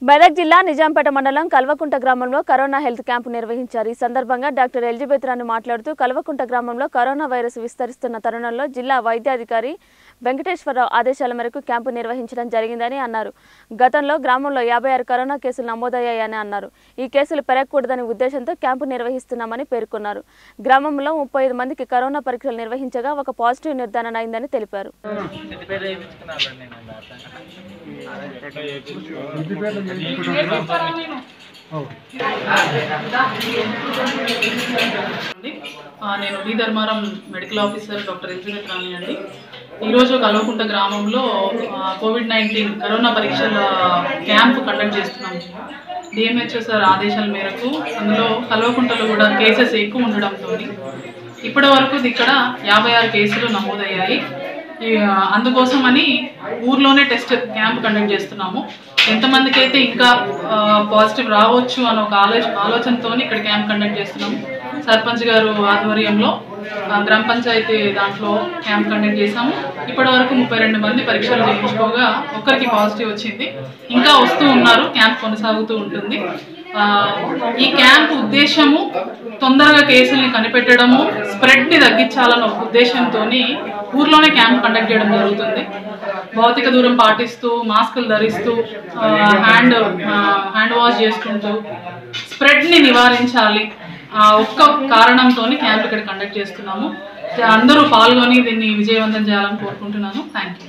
మెదక్ జిల్లా నిజాంపేట మండలం కల్వకుంట గ్రామంలో కరోనా హెల్త్ క్యాంపు నిర్వహించారు ఈ సందర్భంగా డాక్టర్ ఎలిజబెత్ రాణి మాట్లాడుతూ కల్వకుంట గ్రామంలో కరోనా వైరస్ విస్తరిస్తున్న తరుణంలో జిల్లా వైద్యాధికారి వెంకటేశ్వరరావు ఆదేశాల మేరకు క్యాంపు నిర్వహించడం జరిగిందని అన్నారు గతంలో గ్రామంలో యాభై ఆరు కరోనా కేసులు నమోదయ్యాయని అన్నారు ఈ కేసులు పెరగకూడదనే ఉద్దేశంతో క్యాంపు నిర్వహిస్తున్నామని పేర్కొన్నారు గ్రామంలో ముప్పై ఐదు మందికి కరోనా పరీక్షలు నిర్వహించగా ఒక పాజిటివ్ నిర్ధారణ అయిందని తెలిపారు అండి. ఆ, నేను D Dharmaram medical officer doctor Elizabeth Rani అండి ఈరోజు కల్వకుంట గ్రామంలో ఆ, కోవిడ్ నైన్టీన్ కరోనా పరీక్షల క్యాంప్ కండక్ట్ చేస్తున్నాము డిఎంహెచ్ఓ సార్ ఆదేశాల మేరకు అందులో కల్వకుంటలో కూడా కేసెస్ ఎక్కువ ఉండడంతో ఇప్పటి వరకు ఇక్కడ యాభై ఆరు కేసులు నమోదయ్యాయి ఈ, ఆ, అందుకోసమని ఊర్లోనే టెస్ట్ క్యాంప్ కండక్ట్ చేస్తున్నాము ఎంతమందికి అయితే ఇంకా పాజిటివ్ రావచ్చు అన్న ఒక ఆలోచన ఆలోచనతో ఇక్కడ క్యాంప్ కండక్ట్ చేస్తున్నాము సర్పంచ్ గారు ఆధ్వర్యంలో ఆ, గ్రామ పంచాయతీ దాంట్లో క్యాంప్ కండక్ట్ చేశాము ఇప్పటి వరకు ముప్పై రెండు మంది పరీక్షలు చేయించుకోగా ఒక్కరికి పాజిటివ్ వచ్చింది ఇంకా వస్తూ ఉన్నారు క్యాంప్ కొనసాగుతూ ఉంటుంది ఆ, ఈ క్యాంప్ ఉద్దేశము తొందరగా కేసుల్ని కనిపెట్టడము స్ప్రెడ్ని తగ్గించాలన్న ఒక ఉద్దేశంతో ఊర్లోనే క్యాంప్ కండక్ట్ చేయడం జరుగుతుంది భౌతిక దూరం పాటిస్తూ మాస్కులు ధరిస్తూ ఆ, హ్యాండ్ ఆ, హ్యాండ్ వాష్ చేసుకుంటూ స్ప్రెడ్ని నివారించాలి ఆ ఒక్క కారణంతో క్యాంప్ ఇక్కడ కండక్ట్ చేస్తున్నాము అందరూ పాల్గొని దీన్ని విజయవంతం చేయాలని కోరుకుంటున్నాను థ్యాంక్ యూ